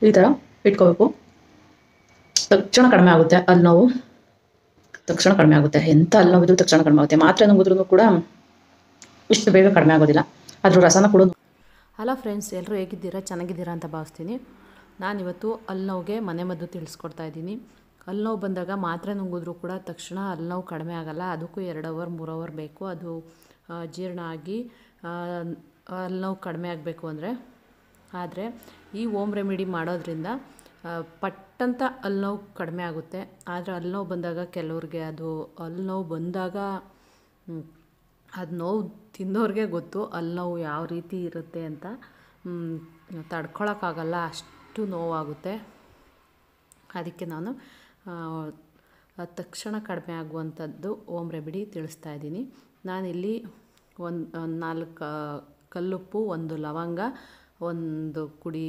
ಈ ಥರ ಇಟ್ಕೋಬೇಕು ತಕ್ಷಣ ಕಡಿಮೆ ಆಗುತ್ತೆ ಅಲ್ಲಿ ನೋವು ತಕ್ಷಣ ಕಡಿಮೆ ಆಗುತ್ತೆ ಎಂಥ ಅಲ್ಲಿ ನೋವಿದ್ರು ತಕ್ಷಣ ಕಡಿಮೆ ಆಗುತ್ತೆ ಮಾತ್ರೆ ನುಂಗಿದ್ರೂ ಕೂಡ ಇಷ್ಟು ಬೇಗ ಕಡಿಮೆ ಆಗೋದಿಲ್ಲ ಅದ್ರ ರಸನ ಕೂಡ ಹಲೋ ಫ್ರೆಂಡ್ಸ್ ಎಲ್ಲರೂ ಹೇಗಿದ್ದೀರಾ ಚೆನ್ನಾಗಿದ್ದೀರಾ ಅಂತ ಭಾವಿಸ್ತೀನಿ ನಾನಿವತ್ತು ಅಲ್ಲಿ ನೋವಿಗೆ ಮನೆ ಮದ್ದು ತಿಳಿಸ್ಕೊಡ್ತಾ ಇದ್ದೀನಿ ಅಲ್ಲಿ ನೋವು ಬಂದಾಗ ಮಾತ್ರೆ ನುಂಗಿದ್ರೂ ಕೂಡ ತಕ್ಷಣ ಅಲ್ಲಿ ನೋವು ಕಡಿಮೆ ಆಗಲ್ಲ ಅದಕ್ಕೂ ಎರಡು ಅವರ್ ಮೂರು ಅವರ್ ಬೇಕು ಅದು ಆ, ಜೀರ್ಣ ಆಗಿ ಅಲ್ಲಿ ನೋವು ಕಡಿಮೆ ಆಗಬೇಕು ಅಂದರೆ ಆದರೆ ಈ ಓಮ್ ರೆಮಿಡಿ ಮಾಡೋದ್ರಿಂದ ಆ, ಪಟ್ಟಂತ ಅಲ್ಲಿ ನೋವು ಕಡಿಮೆ ಆಗುತ್ತೆ ಆದರೆ ಅಲ್ಲಿ ನೋವು ಬಂದಾಗ ಕೆಲವ್ರಿಗೆ ಅದು ಅಲ್ಲಿ ನೋವು ಬಂದಾಗ ಹ್ಮ್, ಅದು ನೋವು ತಿನ್ನೋರಿಗೆ ಗೊತ್ತು ಅಲ್ಲಿ ನೋವು ಯಾವ ರೀತಿ ಇರುತ್ತೆ ಅಂತ ಮ್, ತಡ್ಕೊಳಕ್ಕಾಗಲ್ಲ ಅಷ್ಟು ನೋವಾಗುತ್ತೆ ಅದಕ್ಕೆ ನಾನು ಆ, ತಕ್ಷಣ ಕಡಿಮೆ ಆಗುವಂಥದ್ದು ಓಮ್ ರೆಮಿಡಿ ತಿಳಿಸ್ತಾ ಇದ್ದೀನಿ ನಾನಿಲ್ಲಿ ಒಂದು ನಾಲ್ಕು ಕಲ್ಲುಪ್ಪು ಒಂದು ಲವಂಗ ಒಂದು ಕುಡಿ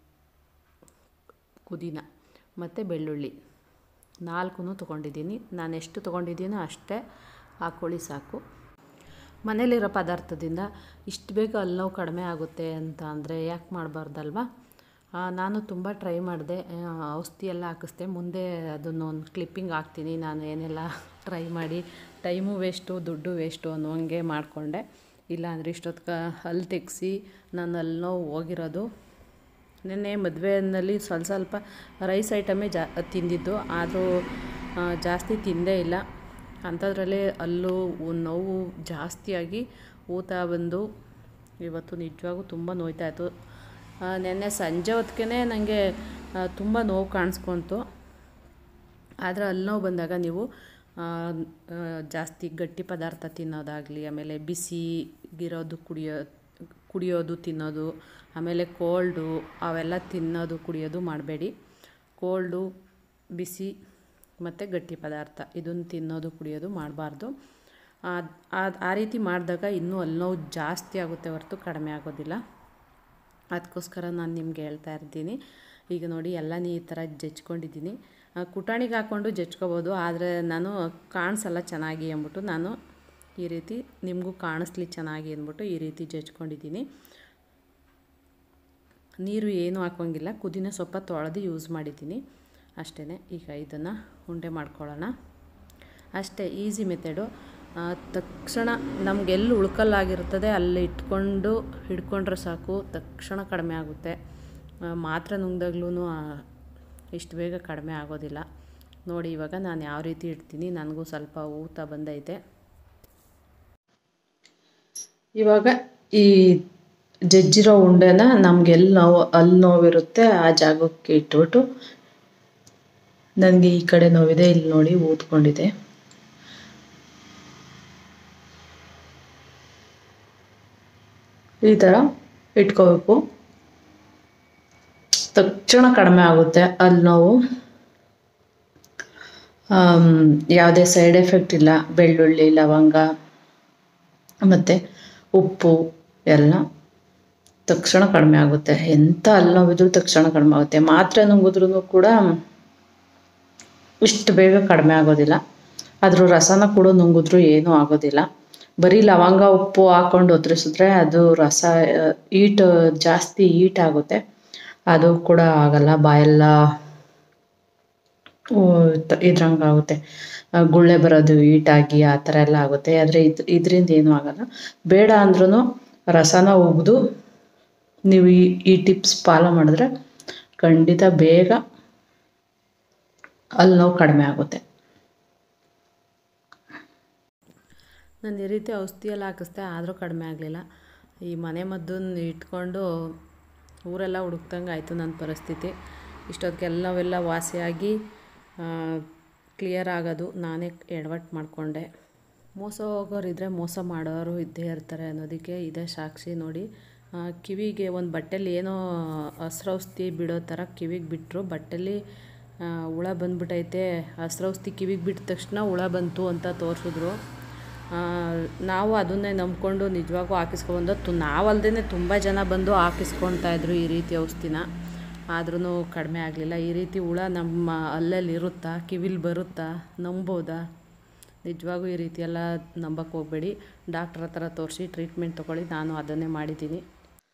ಪುದೀನ ಮತ್ತು ಬೆಳ್ಳುಳ್ಳಿ ನಾಲ್ಕು ತೊಗೊಂಡಿದ್ದೀನಿ ನಾನು ಎಷ್ಟು ತೊಗೊಂಡಿದ್ದೀನೋ ಅಷ್ಟೇ ಹಾಕ್ಕೊಳ್ಳಿ ಸಾಕು ಮನೇಲಿರೋ ಪದಾರ್ಥದಿಂದ ಇಷ್ಟು ಬೇಗ ಅಲ್ಲಿ ನೋವು ಕಡಿಮೆ ಆಗುತ್ತೆ ಅಂತ ಅಂದರೆ ಯಾಕೆ ಮಾಡಬಾರ್ದಲ್ವಾ ನಾನು ತುಂಬ ಟ್ರೈ ಮಾಡಿದೆ ಔಷಧಿ ಎಲ್ಲ ಹಾಕಿಸ್ದೆ ಮುಂದೆ ಅದನ್ನು ಒಂದು ಕ್ಲಿಪ್ಪಿಂಗ್ ಹಾಕ್ತೀನಿ ನಾನು ಏನೆಲ್ಲ ಟ್ರೈ ಮಾಡಿ ಟೈಮು ವೇಸ್ಟು ದುಡ್ಡು ವೇಸ್ಟು ಅನ್ನೋಂಗೆ ಮಾಡಿಕೊಂಡೆ ಇಲ್ಲಾಂದರೆ ಇಷ್ಟೊತ್ತಿಗೆ ಹಲ್ಲು ತೆಗೆಸಿ ನಾನು ಅಲ್ಲಿ ನೋವು ಹೋಗಿರೋದು ನಿನ್ನೆ ಮದುವೆಯಲ್ಲಿ ಸ್ವಲ್ಪ ಸ್ವಲ್ಪ ರೈಸ್ ಐಟಮೇ ಜಾ ತಿಂದಿದ್ದು ಆದರೂ ಆ, ಜಾಸ್ತಿ ತಿಂದೇ ಇಲ್ಲ ಅಂಥದ್ರಲ್ಲೇ ಅಲ್ಲೂ ಉ- ನೋವು ಜಾಸ್ತಿಯಾಗಿ ಊತ ಬಂದು ಇವತ್ತು ನಿಜವಾಗೂ ತುಂಬ ನೋಯ್ತಾಯಿತ್ತು ನಿನ್ನೆ ಸಂಜೆ ಹೊತ್ತಿಗೆ ನನಗೆ ತುಂಬ ನೋವು ಕಾಣಿಸ್ಕೊಂತು ಆದರೆ ಅಲ್ಲಿ ನೋವು ಬಂದಾಗ ನೀವು ಆ, ಆ, ಜಾಸ್ತಿ ಗಟ್ಟಿ ಪದಾರ್ಥ ತಿನ್ನೋದಾಗಲಿ ಆಮೇಲೆ ಬಿಸಿಗಿರೋದು ಕುಡಿಯೋ ಕುಡಿಯೋದು ತಿನ್ನೋದು ಆಮೇಲೆ ಕೋಲ್ಡು ಅವೆಲ್ಲ ತಿನ್ನೋದು ಕುಡಿಯೋದು ಮಾಡಬೇಡಿ ಕೋಲ್ಡು ಬಿಸಿ ಮತ್ತು ಗಟ್ಟಿ ಪದಾರ್ಥ ಇದನ್ನು ತಿನ್ನೋದು ಕುಡಿಯೋದು ಮಾಡಬಾರ್ದು ಆ ರೀತಿ ಮಾಡಿದಾಗ ಇನ್ನೂ ಅಲ್ಲಿ ನೋವು ಜಾಸ್ತಿ ಆಗುತ್ತೆ ಹೊರತು ಕಡಿಮೆ ಆಗೋದಿಲ್ಲ ಅದಕ್ಕೋಸ್ಕರ ನಾನು ನಿಮ್ಗೆ ಹೇಳ್ತಾ ಇರ್ತೀನಿ ಈಗ ನೋಡಿ ಎಲ್ಲನೂ ಈ ಥರ ಜಜ್ಕೊಂಡಿದ್ದೀನಿ ಆ, ಕುಟಾಣಿಗೆ ಹಾಕ್ಕೊಂಡು ಜಜ್ಕೋಬೋದು ಆದರೆ ನಾನು ಕಾಣಿಸಲ್ಲ ಚೆನ್ನಾಗಿ ಅಂದ್ಬಿಟ್ಟು ನಾನು ಈ ರೀತಿ ನಿಮಗೂ ಕಾಣಿಸ್ಲಿ ಚೆನ್ನಾಗಿ ಅಂದ್ಬಿಟ್ಟು ಈ ರೀತಿ ಜಜ್ಕೊಂಡಿದ್ದೀನಿ ನೀರು ಏನೂ ಹಾಕೋಂಗಿಲ್ಲ ಕುದಿನ ಸ್ವಲ್ಪ ತೊಳೆದು ಯೂಸ್ ಮಾಡಿದ್ದೀನಿ ಅಷ್ಟೇ ಈಗ ಇದನ್ನು ಉಂಡೆ ಮಾಡ್ಕೊಳ್ಳೋಣ ಅಷ್ಟೇ ಈಸಿ ಮೆಥಡು ತಕ್ಷಣ ನಮಗೆಲ್ಲಿ ಉಳ್ಕಲ್ಲಾಗಿರ್ತದೆ ಅಲ್ಲಿ ಇಟ್ಕೊಂಡು ಹಿಡ್ಕೊಂಡ್ರೆ ಸಾಕು ತಕ್ಷಣ ಕಡಿಮೆ ಆಗುತ್ತೆ ಆ, ಮಾತ್ರೆ ನುಂಗ್ದಾಗ್ಲೂ ಇಷ್ಟು ಬೇಗ ಕಡಿಮೆ ಆಗೋದಿಲ್ಲ ನೋಡಿ ಇವಾಗ ನಾನು ಯಾವ ರೀತಿ ಇಡ್ತೀನಿ ನನಗೂ ಸ್ವಲ್ಪ ಊತ ಬಂದೈತೆ ಇವಾಗ ಈ ಜಜ್ಜಿರೋ ಉಂಡೆನ ನಮ್ಗೆ ಎಲ್ಲಿ ನೋವು ಅಲ್ಲಿ ನೋವಿರುತ್ತೆ ಆ ಜಾಗಕ್ಕೆ ಇಟ್ಬಿಟ್ಟು ನನಗೆ ಈ ಕಡೆ ನೋವಿದೆ ಇಲ್ಲಿ ನೋಡಿ ಊದ್ಕೊಂಡಿದೆ ಈ ಥರ ಇಟ್ಕೋಬೇಕು ತಕ್ಷಣ ಕಡಿಮೆ ಆಗುತ್ತೆ ಅಲ್ಲಿ ನೋವು ಆಮ್, ಯಾವುದೇ ಸೈಡ್ ಎಫೆಕ್ಟ್ ಇಲ್ಲ ಬೆಳ್ಳುಳ್ಳಿ ಲವಂಗ ಮತ್ತು ಉಪ್ಪು ಎಲ್ಲ ತಕ್ಷಣ ಕಡಿಮೆ ಆಗುತ್ತೆ ಎಂಥ ಅಲ್ಲಿ ನೋವಿದ್ರು ತಕ್ಷಣ ಕಡಿಮೆ ಆಗುತ್ತೆ ಮಾತ್ರೆ ನುಂಗಿದ್ರೂ ಕೂಡ ಇಷ್ಟು ಬೇಗ ಕಡಿಮೆ ಆಗೋದಿಲ್ಲ ಅದ್ರ ರಸನ ಕೂಡ ನುಂಗಿದ್ರು ಏನೂ ಆಗೋದಿಲ್ಲ ಬರೀ ಲವಂಗ ಉಪ್ಪು ಹಾಕೊಂಡು ಒತ್ತರಿಸಿದ್ರೆ ಅದು ರಸ ಈಟ್ ಜಾಸ್ತಿ ಈಟ್ ಆಗುತ್ತೆ ಅದು ಕೂಡ ಆಗಲ್ಲ ಬಾಯೆಲ್ಲ ಇದ್ರಂಗೆ ಆಗುತ್ತೆ ಆ, ಗುಳ್ಳೆ ಬರೋದು ಈಟಾಗಿ ಆ ಥರ ಎಲ್ಲ ಆಗುತ್ತೆ ಆದರೆ ಇದು ಇದರಿಂದ ಏನೂ ಆಗಲ್ಲ ಬೇಡ ಅಂದ್ರೂ ರಸನ ಉಗಿದು ನೀವು ಈ ಈ ಟಿಪ್ಸ್ ಫಾಲೋ ಮಾಡಿದ್ರೆ ಖಂಡಿತ ಬೇಗ ಅಲ್ಲಿ ನೋವು ಕಡಿಮೆ ಆಗುತ್ತೆ ನಾನು ಈ ರೀತಿ ಔಷಧಿ ಎಲ್ಲ ಹಾಕಿಸ್ದೆ ಆದರೂ ಕಡಿಮೆ ಆಗಲಿಲ್ಲ ಈ ಮನೆ ಮದ್ದನ್ನು ಇಟ್ಕೊಂಡು ಊರೆಲ್ಲ ಹುಡುಕ್ದಂಗೆ ಆಯಿತು ನನ್ನ ಪರಿಸ್ಥಿತಿ ಇಷ್ಟೊತ್ತಿಗೆಲ್ಲವೆಲ್ಲ ವಾಸಿಯಾಗಿ ಕ್ಲಿಯರ್ ಆಗೋದು ನಾನೇ ಎಡವಟ್ಟು ಮಾಡಿಕೊಂಡೆ ಮೋಸ ಹೋಗೋರಿದ್ರೆ ಮೋಸ ಮಾಡೋರು ಇದ್ದೇ ಇರ್ತಾರೆ ಅನ್ನೋದಕ್ಕೆ ಇದೇ ಸಾಕ್ಷಿ ನೋಡಿ ಆ, ಕಿವಿಗೆ ಒಂದು ಬಟ್ಟೆಲಿ ಏನೋ ಹಸ್ರೌಷಧಿ ಬಿಡೋ ಥರ ಕಿವಿಗೆ ಬಿಟ್ಟರು ಬಟ್ಟೆಲಿ ಆ, ಹುಳ ಬಂದ್ಬಿಟ್ಟೈತೆ ಹಸ್ರೌಷಧಿ ಕಿವಿಗೆ ಬಿಟ್ಟ ತಕ್ಷಣ ಹುಳ ಬಂತು ಅಂತ ತೋರಿಸಿದ್ರು ಆ, ನಾವು ಅದನ್ನೇ ನಂಬ್ಕೊಂಡು ನಿಜವಾಗೂ ಹಾಕಿಸ್ಕೊಬಂದು ತು ನಾವಲ್ದೇ ತುಂಬ ಜನ ಬಂದು ಹಾಕಿಸ್ಕೊಳ್ತಾ ಇದ್ರು ಈ ರೀತಿ ಔಷಧಿನ ಆದ್ರೂ ಕಡಿಮೆ ಆಗಲಿಲ್ಲ ಈ ರೀತಿ ಹುಳ ನಮ್ಮ ಅಲ್ಲಲ್ಲಿ ಇರುತ್ತಾ ಕಿವಿಲಿ ಬರುತ್ತಾ ನಂಬೋದಾ ನಿಜವಾಗೂ ಈ ರೀತಿ ಎಲ್ಲ ನಂಬಕ್ಕೆ ಹೋಗಬೇಡಿ ಡಾಕ್ಟ್ರ್ ಹತ್ರ ತೋರಿಸಿ ಟ್ರೀಟ್ಮೆಂಟ್ ತೊಗೊಳ್ಳಿ ನಾನು ಅದನ್ನೇ ಮಾಡಿದ್ದೀನಿ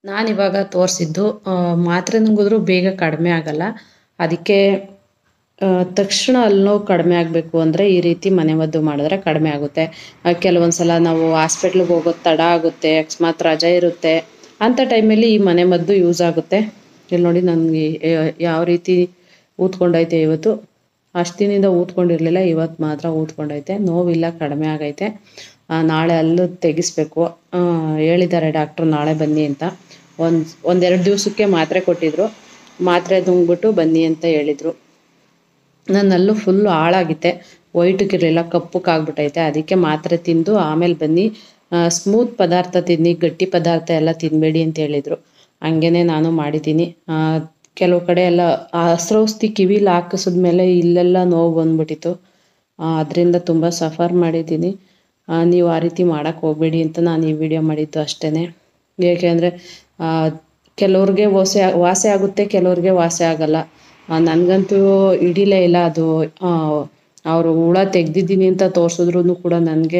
ನಾನಿವಾಗ ತೋರಿಸಿದ್ದು ಮಾತ್ರೆ ನುಂಗಿದ್ರೂ ಬೇಗ ಕಡಿಮೆ ಆಗಲ್ಲ ಅದಕ್ಕೆ ಆ, ತಕ್ಷಣ ಅಲ್ಲಿ ನೋವು ಕಡಿಮೆ ಆಗಬೇಕು ಅಂದರೆ ಈ ರೀತಿ ಮನೆಮದ್ದು ಮಾಡಿದ್ರೆ ಕಡಿಮೆ ಆಗುತ್ತೆ ಆ, ಕೆಲವೊಂದು ಸಲ ನಾವು ಹಾಸ್ಪಿಟ್ಲಿಗೆ ಹೋಗೋದು ತಡ ಆಗುತ್ತೆ ಅಕಸ್ಮಾತ್ ರಜೆ ಇರುತ್ತೆ ಅಂಥ ಟೈಮಲ್ಲಿ ಈ ಮನೆಮದ್ದು ಯೂಸ್ ಆಗುತ್ತೆ ಇಲ್ಲಿ ನೋಡಿ ನನಗೆ ಯಾವ ರೀತಿ ಊದ್ಕೊಂಡೈತೆ ಇವತ್ತು ಅಷ್ಟು ದಿನದಿಂದ ಊದ್ಕೊಂಡಿರಲಿಲ್ಲ ಇವತ್ತು ಮಾತ್ರ ಊದ್ಕೊಂಡೈತೆ ನೋವಿಲ್ಲ ಕಡಿಮೆ ಆಗೈತೆ ಆ, ನಾಳೆ ಅಲ್ಲೂ ತೆಗಿಸ್ಬೇಕು ಆ, ಹೇಳಿದ್ದಾರೆ ಡಾಕ್ಟ್ರು ನಾಳೆ ಬನ್ನಿ ಅಂತ ಒಂದು ಒಂದೆರಡು ದಿವಸಕ್ಕೆ ಮಾತ್ರೆ ಕೊಟ್ಟಿದ್ರು ಮಾತ್ರೆ ನುಂಗ್ಬಿಟ್ಟು ಬನ್ನಿ ಅಂತ ಹೇಳಿದರು ನನ್ನಲ್ಲೂ ಫುಲ್ಲು ಹಾಳಾಗಿತ್ತೆ ವೈಟಕ್ಕಿರಲಿಲ್ಲ ಕಪ್ಪಕ್ಕಾಗ್ಬಿಟ್ಟೈತೆ ಅದಕ್ಕೆ ಮಾತ್ರೆ ತಿಂದು ಆಮೇಲೆ ಬನ್ನಿ ಸ್ಮೂತ್ ಪದಾರ್ಥ ತಿನ್ನಿ ಗಟ್ಟಿ ಪದಾರ್ಥ ಎಲ್ಲ ತಿನ್ನಬೇಡಿ ಅಂತ ಹೇಳಿದರು ಹಂಗೇನೆ ನಾನು ಮಾಡಿದ್ದೀನಿ ಆ, ಕೆಲವು ಕಡೆ ಎಲ್ಲ ಹಸ್ರೌಸ್ತಿ ಕಿವಿಲಿ ಹಾಕಿಸಿದ್ಮೇಲೆ ಇಲ್ಲೆಲ್ಲ ನೋವು ಬಂದ್ಬಿಟ್ಟಿತ್ತು ಅದರಿಂದ ತುಂಬ ಸಫರ್ ಮಾಡಿದ್ದೀನಿ ಆ, ನೀವು ಆ ರೀತಿ ಮಾಡೋಕ್ಕೆ ಹೋಗಬೇಡಿ ಅಂತ ನಾನು ಈ ವಿಡಿಯೋ ಮಾಡಿದ್ದು ಅಷ್ಟೇ ಏಕೆಂದರೆ ಕೆಲವ್ರಿಗೆ ವಾಸಿ ವಾಸಿ ಆಗುತ್ತೆ ಕೆಲವ್ರಿಗೆ ವಾಸಿ ಆಗಲ್ಲ ಆ, ನನಗಂತೂ ಹಿಡಿಲೇ ಇಲ್ಲ ಅದು ಅವರು ಹುಳ ತೆಗ್ದಿದ್ದೀನಿ ಅಂತ ತೋರಿಸಿದ್ರು ಕೂಡ ನನಗೆ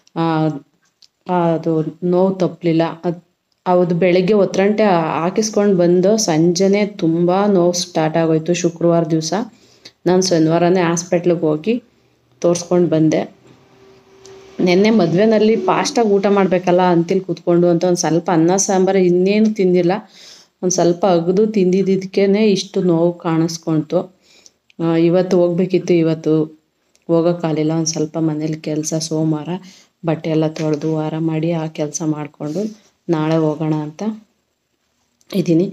ಅದು ನೋವು ತಪ್ಪಲಿಲ್ಲ ಅದು ಹೌದು ಬೆಳಗ್ಗೆ ಒತ್ತರಂಟೆ ಹಾಕಿಸ್ಕೊಂಡು ಬಂದು ಸಂಜೆನೇ ತುಂಬ ನೋವು ಸ್ಟಾರ್ಟ್ ಆಗೋಯ್ತು ಶುಕ್ರವಾರ ದಿವಸ ನಾನು ಶನಿವಾರನೇ ಹಾಸ್ಪಿಟ್ಲಿಗೆ ಹೋಗಿ ತೋರಿಸ್ಕೊಂಡು ಬಂದೆ ನಿನ್ನೆ ಮದುವೆನಲ್ಲಿ ಫಾಸ್ಟಾಗಿ ಊಟ ಮಾಡಬೇಕಲ್ಲ ಅಂತಿಲ್ ಕೂತ್ಕೊಂಡು ಅಂತ ಒಂದು ಸ್ವಲ್ಪ ಅನ್ನ ಸಾಂಬಾರು ಇನ್ನೇನು ತಿಂದಿಲ್ಲ ಒಂದು ಸ್ವಲ್ಪ ಅಗದು ತಿಂದಿದ್ದಕ್ಕೇ ಇಷ್ಟು ನೋವು ಕಾಣಿಸ್ಕೊಳ್ತು ಆ, ಇವತ್ತು ಹೋಗ್ಬೇಕಿತ್ತು ಇವತ್ತು ಹೋಗೋಕ್ಕಾಗಲಿಲ್ಲ ಒಂದು ಸ್ವಲ್ಪ ಮನೇಲಿ ಕೆಲಸ ಸೋಮವಾರ ಬಟ್ಟೆ ಎಲ್ಲ ತೊಳೆದು ವಾರ ಮಾಡಿ ಆ ಕೆಲಸ ಮಾಡಿಕೊಂಡು ನಾಳೆ ಹೋಗೋಣ ಅಂತ ಇದ್ದೀನಿ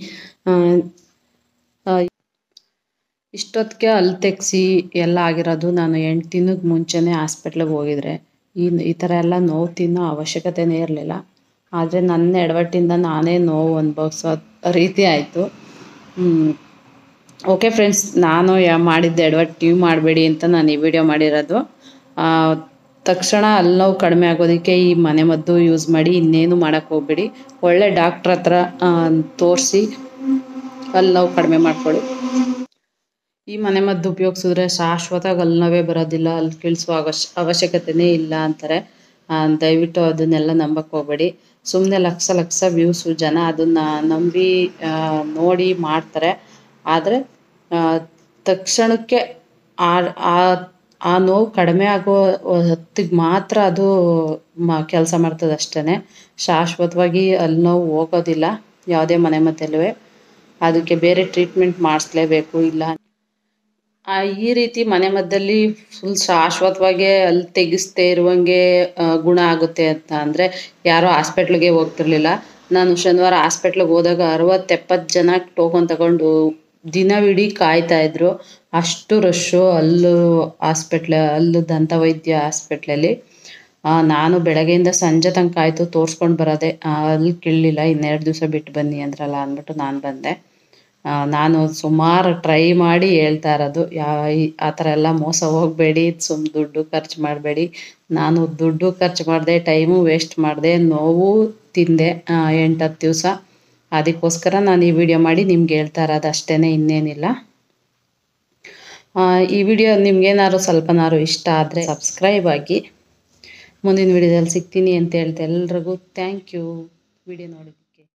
ಇಷ್ಟೊತ್ತಿಗೆ ಅಲ್ಲಿ ತೆಗ್ಸಿ ಎಲ್ಲ ಆಗಿರೋದು ನಾನು ಎಂಟು ದಿನಕ್ಕೆ ಮುಂಚೆನೇ ಹಾಸ್ಪಿಟ್ಲಿಗೆ ಹೋಗಿದ್ರೆ ಈ ಈ ಥರ ಎಲ್ಲ ನೋವು ತಿನ್ನೋ ಅವಶ್ಯಕತೆನೇ ಇರಲಿಲ್ಲ ಆದರೆ ನನ್ನ ಎಡವಟ್ಟಿಂದ ನಾನೇ ನೋವು ಅನುಭವಿಸೋ ರೀತಿ ಆಯಿತು ಓಕೆ ಫ್ರೆಂಡ್ಸ್ ನಾನು ಯಾ ಮಾಡಿದ್ದ ಎಡವಟ್ಟು ನೀವು ಮಾಡಬೇಡಿ ಅಂತ ನಾನು ಈ ವಿಡಿಯೋ ಮಾಡಿರೋದು ಆ, ತಕ್ಷಣ ಅಲ್ಲಿ ನೋವು ಕಡಿಮೆ ಆಗೋದಕ್ಕೆ ಈ ಮನೆಮದ್ದು ಯೂಸ್ ಮಾಡಿ ಇನ್ನೇನು ಮಾಡೋಕ್ಕೆ ಹೋಗ್ಬೇಡಿ ಒಳ್ಳೆ ಡಾಕ್ಟ್ರ್ ಹತ್ರ ತೋರಿಸಿ ಅಲ್ಲಿ ನೋವು ಕಡಿಮೆ ಮಾಡ್ಕೊಳ್ಳಿ ಈ ಮನೆಮದ್ದು ಉಪಯೋಗಿಸಿದ್ರೆ ಶಾಶ್ವತವಾಗಿ ಅಲ್ಲಿ ನೋವೇ ಬರೋದಿಲ್ಲ ಅಲ್ಲಿ ಕೀಳಿಸುವ ಅವಶ್ಯ ಅವಶ್ಯಕತೆನೇ ಇಲ್ಲ ಅಂತಾರೆ ಆ, ದಯವಿಟ್ಟು ಅದನ್ನೆಲ್ಲ ನಂಬಕ್ಕೆ ಹೋಗಬೇಡಿ ಸುಮ್ಮನೆ ಲಕ್ಷ ಲಕ್ಷ ವ್ಯೂಸು ಜನ ಅದನ್ನು ನಂಬಿ ಆ, ನೋಡಿ ಮಾಡ್ತಾರೆ ಆದರೆ ತಕ್ಷಣಕ್ಕೆ ಆ ಆ- ಆ ನೋವು ಕಡಿಮೆ ಆಗೋ ಹೊತ್ತಿಗೆ ಮಾತ್ರ ಅದು ಮ ಕೆಲಸ ಮಾಡ್ತದೆ ಅಷ್ಟೇ ಶಾಶ್ವತವಾಗಿ ಅಲ್ಲಿ ನೋವು ಹೋಗೋದಿಲ್ಲ ಯಾವುದೇ ಮನೆಮದ್ದಲ್ಲೂ ಅದಕ್ಕೆ ಬೇರೆ ಟ್ರೀಟ್ಮೆಂಟ್ ಮಾಡಿಸ್ಲೇಬೇಕು ಇಲ್ಲ ಆ, ಈ ರೀತಿ ಮನೆಮದ್ದಲ್ಲಿ ಫುಲ್ ಶಾಶ್ವತವಾಗಿ ಅಲ್ಲಿ ತೆಗಿಸ್ದೇ ಇರುವಂಗೆ ಆ, ಗುಣ ಆಗುತ್ತೆ ಅಂತ ಅಂದರೆ ಯಾರೂ ಹಾಸ್ಪಿಟ್ಲಿಗೆ ಹೋಗ್ತಿರ್ಲಿಲ್ಲ ನಾನು ಶನಿವಾರ ಹಾಸ್ಪಿಟ್ಲಿಗೆ ಹೋದಾಗ ಅರವತ್ತು ಎಪ್ಪತ್ತು ಜನ ಟೋಕನ್ ತಗೊಂಡು ದಿನವಿಡೀ ಕಾಯ್ತಾ ಇದ್ರು ಅಷ್ಟು ರಶ್ಶು ಅಲ್ಲೂ ಹಾಸ್ಪಿಟ್ಲ ಅಲ್ಲೂ ದಂತ ವೈದ್ಯ ಹಾಸ್ಪಿಟ್ಲಲ್ಲಿ ಆ, ನಾನು ಬೆಳಗ್ಗೆಯಿಂದ ಸಂಜೆ ತನಕ ಆಯಿತು ತೋರಿಸ್ಕೊಂಡು ಬರೋದೆ ಆ, ಅಲ್ಲಿ ಕೇಳಲಿಲ್ಲ ಇನ್ನೆರಡು ದಿವಸ ಬಿಟ್ಟು ಬನ್ನಿ ಅಂದ್ರಲ್ಲ ಅಂದ್ಬಿಟ್ಟು ನಾನು ಬಂದೆ ಆ, ನಾನು ಸುಮಾರು ಟ್ರೈ ಮಾಡಿ ಹೇಳ್ತಾ ಇರೋದು ಯಾ ಈ- ಆ ಥರ ಎಲ್ಲ ಮೋಸ ಹೋಗಬೇಡಿ ಸುಮ್ಮ ದುಡ್ಡು ಖರ್ಚು ಮಾಡಬೇಡಿ ನಾನು ದುಡ್ಡು ಖರ್ಚು ಮಾಡಿದೆ ಟೈಮು ವೇಸ್ಟ್ ಮಾಡಿದೆ ನೋವು ತಿಂದೆ ಎಂಟು ಹತ್ತು ದಿವಸ ಅದಕ್ಕೋಸ್ಕರ ನಾನು ಈ ವಿಡಿಯೋ ಮಾಡಿ ನಿಮ್ಗೆ ಹೇಳ್ತಾ ಇರೋದು ಅಷ್ಟೇ ಇನ್ನೇನಿಲ್ಲ ಆ, ಈ ವಿಡಿಯೋ ನಿಮ್ಗೇನಾದ್ರು ಸ್ವಲ್ಪನಾದ್ರು ಇಷ್ಟ ಆದರೆ ಸಬ್ಸ್ಕ್ರೈಬ್ ಆಗಿ ಮುಂದಿನ ವಿಡಿಯೋದಲ್ಲಿ ಸಿಗ್ತೀನಿ ಅಂತ ಹೇಳ್ತಾ ಎಲ್ರಿಗೂ ಥ್ಯಾಂಕ್ ಯು ವಿಡಿಯೋ ನೋಡಿ